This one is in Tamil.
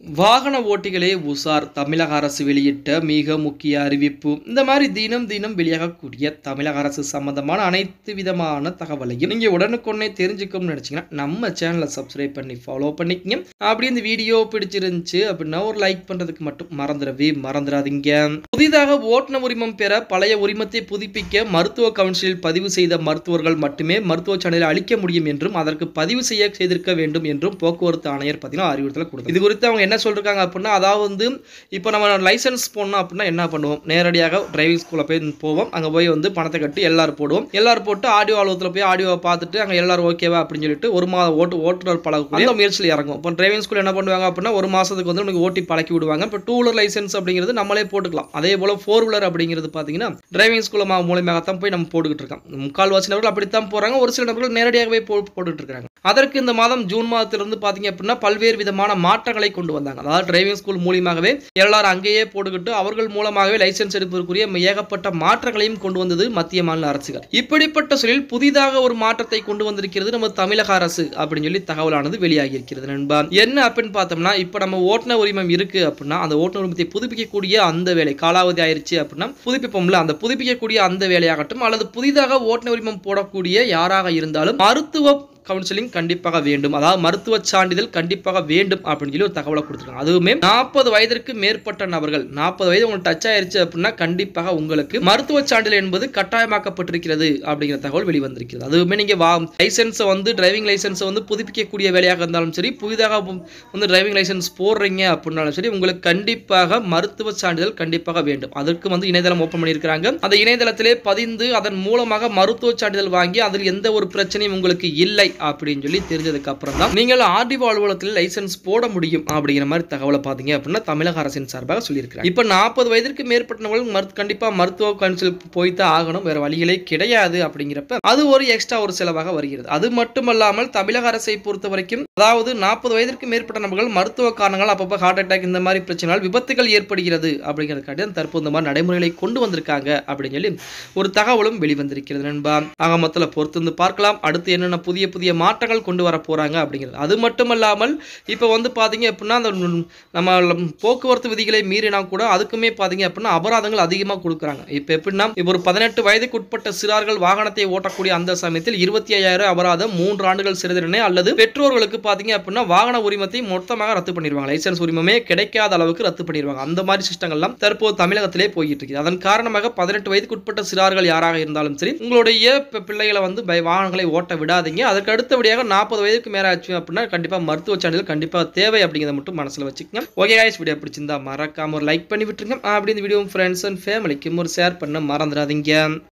வாகன ஓட்டிகளே உசார் தமிழக அரசு வெளியிட்ட மிக முக்கிய அறிவிப்பு இந்த மாதிரி தினம் தினம் வெளியாகக்கூடிய தமிழக அரசு சம்பந்தமான அனைத்து விதமான தகவலையும் நீங்க உடனுக்குடனே தெரிஞ்சுக்கணும்னு நினைச்சீங்கன்னா நம்ம சேனலை சப்ஸ்கிரைப் பண்ணி ஃபாலோ பண்ணிக்கங்க அப்படி இந்த வீடியோ பிடிச்சிருந்துச்சு அப்படின்னா ஒரு லைக் பண்றதுக்கு மட்டும் மறந்துடவே மறந்துடாதீங்க புதிதாக ஓட்டுநர் உரிமம் பெற பழைய உரிமத்தை புதுப்பிக்க மருத்துவ கவுன்சிலில் பதிவு செய்த மருத்துவர்கள் மட்டுமே மருத்துவ சான்றிதழ் அளிக்க முடியும் என்றும் அதற்கு பதிவு செய்ய செய்திருக்க வேண்டும் என்றும் போக்குவரத்து ஆணையர் பார்த்தீங்கன்னா அறிவுறுத்தல் கொடுத்தார் இது குறித்து அவங்க என்ன சொல்றாங்க அப்படின்னா அதாவது வந்து இப்போ நம்ம லைசன்ஸ் போடணும் அப்படின்னா என்ன பண்ணுவோம் நேரடியாக டிரைவிங் ஸ்கூலில் போய் போவோம் அங்கே போய் வந்து பணத்தை கட்டி எல்லாரும் போடுவோம் எல்லாரும் போட்டு ஆடியோ அலுவலகத்தில் போய் ஆடியோவை பார்த்துட்டு அங்கே எல்லாரும் ஓகேவா அப்படின்னு சொல்லிட்டு ஒரு மாத ஓட்டு ஓட்டுநர் பழக அந்த முயற்சியில் இறங்கும் இப்போ டிரைவிங் ஸ்கூல் என்ன பண்ணுவாங்க அப்படின்னா ஒரு மாதத்துக்கு வந்து நமக்கு ஓட்டி பழக்கி விடுவாங்க இப்போ டூ வீலர் லைசன்ஸ் அப்படிங்கிறது நம்மளே போட்டுக்கலாம் அதே போல் ஃபோர் வீலர் அப்படிங்கிறது பார்த்தீங்கன்னா டிரைவிங் ஸ்கூல் மூலியமாகத்தான் போய் நம்ம போட்டுக்கிட்டு இருக்கோம் முக்கால்வாசி நபர்கள் அப்படித்தான் போகிறாங்க ஒரு சில நபர்கள் நேரடியாகவே போ போட்டுட்டு இருக்காங்க அதற்கு இந்த மாதம் ஜூன் மாதத்திலிருந்து பார்த்தீங்க அப்படின்னா பல்வேறு விதமான மாற்றங்களை கொண்டு வந்தாங்க அதாவது டிரைவிங் ஸ்கூல் மூலியமாகவே எல்லாரும் அங்கேயே போட்டுக்கிட்டு அவர்கள் மூலமாகவே லைசன்ஸ் எடுப்பதற்குரிய ஏகப்பட்ட மாற்றங்களையும் கொண்டு வந்தது மத்திய மாநில அரசுகள் இப்படிப்பட்ட சூழலில் புதிதாக ஒரு மாற்றத்தை கொண்டு வந்திருக்கிறது நம்ம தமிழக அரசு அப்படின்னு சொல்லி தகவலானது வெளியாகி இருக்கிறது நண்பா என்ன அப்படின்னு பார்த்தோம்னா இப்போ நம்ம ஓட்டுநர் உரிமம் இருக்கு அப்படின்னா அந்த ஓட்டுநர் உரிமத்தை புதுப்பிக்கக்கூடிய அந்த வேலை காலாவதி ஆயிருச்சு அப்படின்னா புதுப்பிப்போம்ல அந்த புதுப்பிக்கக்கூடிய அந்த வேலையாகட்டும் அல்லது புதிதாக ஓட்டுநர் உரிமம் போடக்கூடிய யாராக இருந்தாலும் மருத்துவ கவுன்சிலிங் கண்டிப்பாக வேண்டும் அதாவது மருத்துவ சான்றிதழ் கண்டிப்பாக வேண்டும் அப்படின்னு சொல்லி ஒரு தகவலை கொடுத்துருக்காங்க அதுவுமே நாற்பது வயதிற்கு மேற்பட்ட நபர்கள் நாற்பது வயது உங்களுக்கு டச் ஆயிருச்சு அப்படின்னா கண்டிப்பாக உங்களுக்கு மருத்துவ சான்றிதழ் என்பது கட்டாயமாக்கப்பட்டிருக்கிறது அப்படிங்கிற தகவல் வெளிவந்திருக்கிறது அதுவுமே நீங்க வா லைசன்ஸை வந்து டிரைவிங் லைசன்ஸை வந்து புதுப்பிக்கக்கூடிய வேலையாக இருந்தாலும் சரி புதிதாக வந்து டிரைவிங் லைசன்ஸ் போடுறீங்க அப்படின்னாலும் சரி உங்களுக்கு கண்டிப்பாக மருத்துவ சான்றிதழ் கண்டிப்பாக வேண்டும் அதற்கு வந்து இணையதளம் ஓப்பன் பண்ணியிருக்கிறாங்க அந்த இணையதளத்திலே பதிந்து அதன் மூலமாக மருத்துவ சான்றிதழ் வாங்கி அதில் எந்த ஒரு பிரச்சனையும் உங்களுக்கு இல்லை அப்படின்னு சொல்லி தெரிஞ்சதுக்கு அப்புறம் தான் நீங்கள் ஆர்டிஓ அலுவலகத்தில் லைசன்ஸ் போட முடியும் அப்படிங்கிற மாதிரி தகவலை பார்த்தீங்க அப்படின்னா தமிழக அரசின் சார்பாக சொல்லியிருக்கிறாங்க இப்போ நாற்பது வயதிற்கு மேற்பட்டவர்கள் மருத்து கண்டிப்பாக மருத்துவ கவுன்சில் போய்த்தான் ஆகணும் வேற வழிகளே கிடையாது அப்படிங்கிறப்ப அது ஒரு எக்ஸ்ட்ரா ஒரு செலவாக வருகிறது அது மட்டுமல்லாமல் தமிழக அரசை பொறுத்த வரைக்கும் அதாவது நாற்பது வயதிற்கு மேற்பட்ட நபர்கள் மருத்துவ காரணங்கள் அப்பப்போ ஹார்ட் அட்டாக் இந்த மாதிரி பிரச்சனைகள் விபத்துகள் ஏற்படுகிறது அப்படிங்கிறதுக்காண்டி தான் தற்போது இந்த மாதிரி நடைமுறைகளை கொண்டு வந்திருக்காங்க அப்படின்னு சொல்லி ஒரு தகவலும் வெளிவந்திருக்கிறது நண்பா ஆக மொத்தத்தில் பொறுத்து வந்து பார்க்கலாம் அடுத்து என்னென்ன புதிய புதிய மாற்றங்கள் கொண்டு வர போறாங்க அப்படிங்கிறது அது மட்டுமல்லாமல் இப்போ வந்து பார்த்தீங்க அப்படின்னா அந்த நம்ம போக்குவரத்து விதிகளை மீறினா கூட அதுக்குமே பார்த்தீங்க அப்படின்னா அபராதங்கள் அதிகமாக கொடுக்குறாங்க இப்போ எப்படின்னா இப்போ ஒரு பதினெட்டு வயதுக்கு உட்பட்ட சிறார்கள் வாகனத்தை ஓட்டக்கூடிய அந்த சமயத்தில் இருபத்தி ஐயாயிரம் அபராதம் மூன்று ஆண்டுகள் சிறை தண்டனை அல்லது பெற்றோர்களுக்கு பார்த்தீங்க அப்படின்னா வாகன உரிமத்தை மொத்தமாக ரத்து பண்ணிடுவாங்க லைசன்ஸ் உரிமமே கிடைக்காத அளவுக்கு ரத்து பண்ணிடுவாங்க அந்த மாதிரி சிஸ்டங்கள்லாம் தற்போது தமிழகத்திலே போயிட்டு இருக்குது அதன் காரணமாக பதினெட்டு வயதுக்கு உட்பட்ட சிறார்கள் யாராக இருந்தாலும் சரி உங்களுடைய பிள்ளைகளை வந்து வாகனங்களை ஓட்ட விடாதீங்க அதற்கு அடுத்தபடியாக நாற்பது வயதுக்கு மேலே ஆச்சு அப்படின்னா கண்டிப்பாக மருத்துவ சான்றிதழ் கண்டிப்பாக தேவை அப்படிங்கிறத மட்டும் மனசில் வச்சுக்கோங்க ஓகே காய்ஸ் வீடியோ பிடிச்சிருந்தா மறக்காம ஒரு லைக் பண்ணி விட்டுருங்க அப்படி இந்த வீடியோ ஃப்ரெண்ட்ஸ் அண்ட் ஃபேமிலிக்கும் ஒரு ஷேர் பண்ண மறந்துடாதீங்க